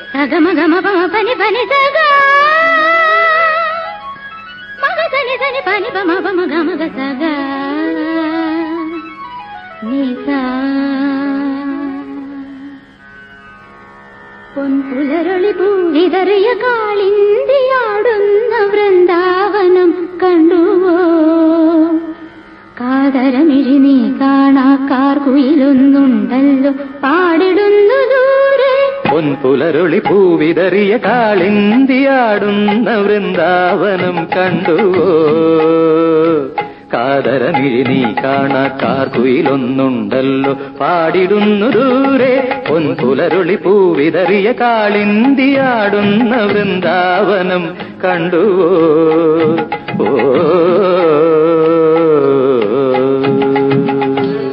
సగమ గమ పమ పని పని సగ మగ సని సని పని పమ పమ గమ గ సగ నిసా പൊൻപുലരളി പൂവിതറിയ കാളിന്തിയാടുന്ന വൃന്ദാവനം കണ്ടുവോ കാതരമിഴി നീ കാണാക്കാർ കുയിലൊന്നുണ്ടല്ലോ പാടിടുന്നു ദൂരെ പൊൻപുലരുളി പൂവിതറിയ കാളിന്തിയാടുന്ന വൃന്ദാവനം കണ്ടുവോ കാതരമിഴി നീ കാണാക്കാർ കുയിലൊന്നുണ്ടല്ലോ പാടിടുന്നു ദൂരെ പൊൻപുലരുളി പൂവിതറിയ കാളിന്തിയാടുന്ന വൃന്ദാവനം കണ്ടുവോ ഓ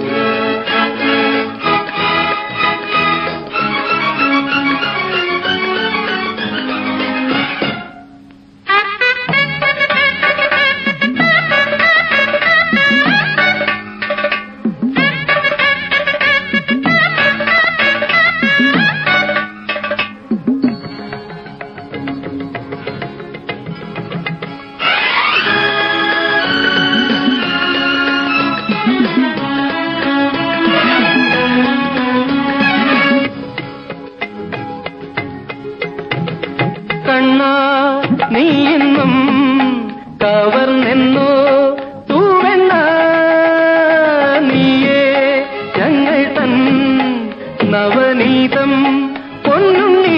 കണ്ണാ നീ എന്നും കവർന്നെന്നോ തൂവെണ്ണ നീയേ ഞങ്ങൾ തൻ നവനീതം പൊന്നുണ്ണി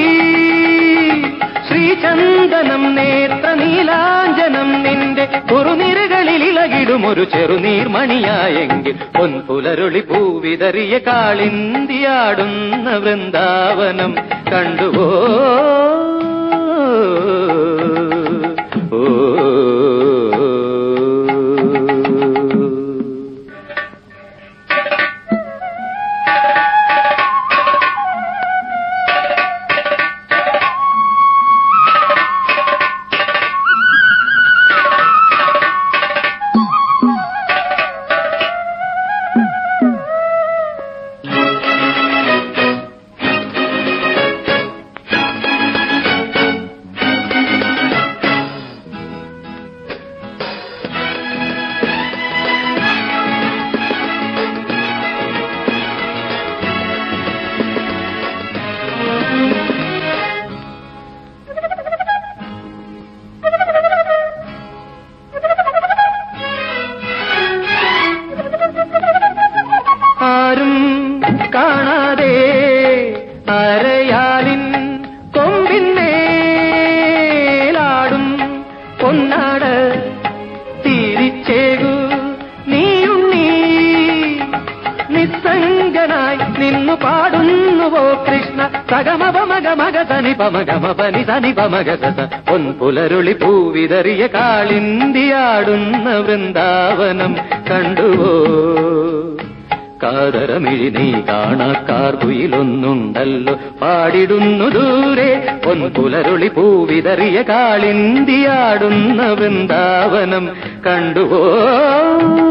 ശ്രീചന്ദനം നേത്ര നീലാഞ്ജനം നിന്റെ കുറുനിരകളിൽ ഇളകിടും ഒരു ചെറുനീർമണിയായെങ്കിൽ പൊൻപുലരുളി പൂവിതറിയ കാളിന്തിയാടുന്ന വൃന്ദാവനം കണ്ടുവോ ഓ ആരും കാണാതെ അരയാലിൻ കൊമ്പിന്മേലാടും പൊന്നാട് തിരിച്ചേകു നീയുണ്ണി നിസ്സംഗനായി നിന്നു പാടുന്നുവോ കൃഷ്ണ സഗമപ മഗ മഗ തനി പമഗമ പനി തനി പമഗ സസ പൊൻപുലരുളി പൂവിതറിയ കാളിന്തിയാടുന്ന വൃന്ദാവനം കണ്ടുവോ കാതരമിഴി നീ കാണാക്കാർ കുയിലൊന്നുണ്ടല്ലോ പാടിടുന്നു ദൂരെ പൊൻപുലരുളി പൂവിതറിയ കാളിന്തിയാടുന്ന വൃന്ദാവനം കണ്ടുവോ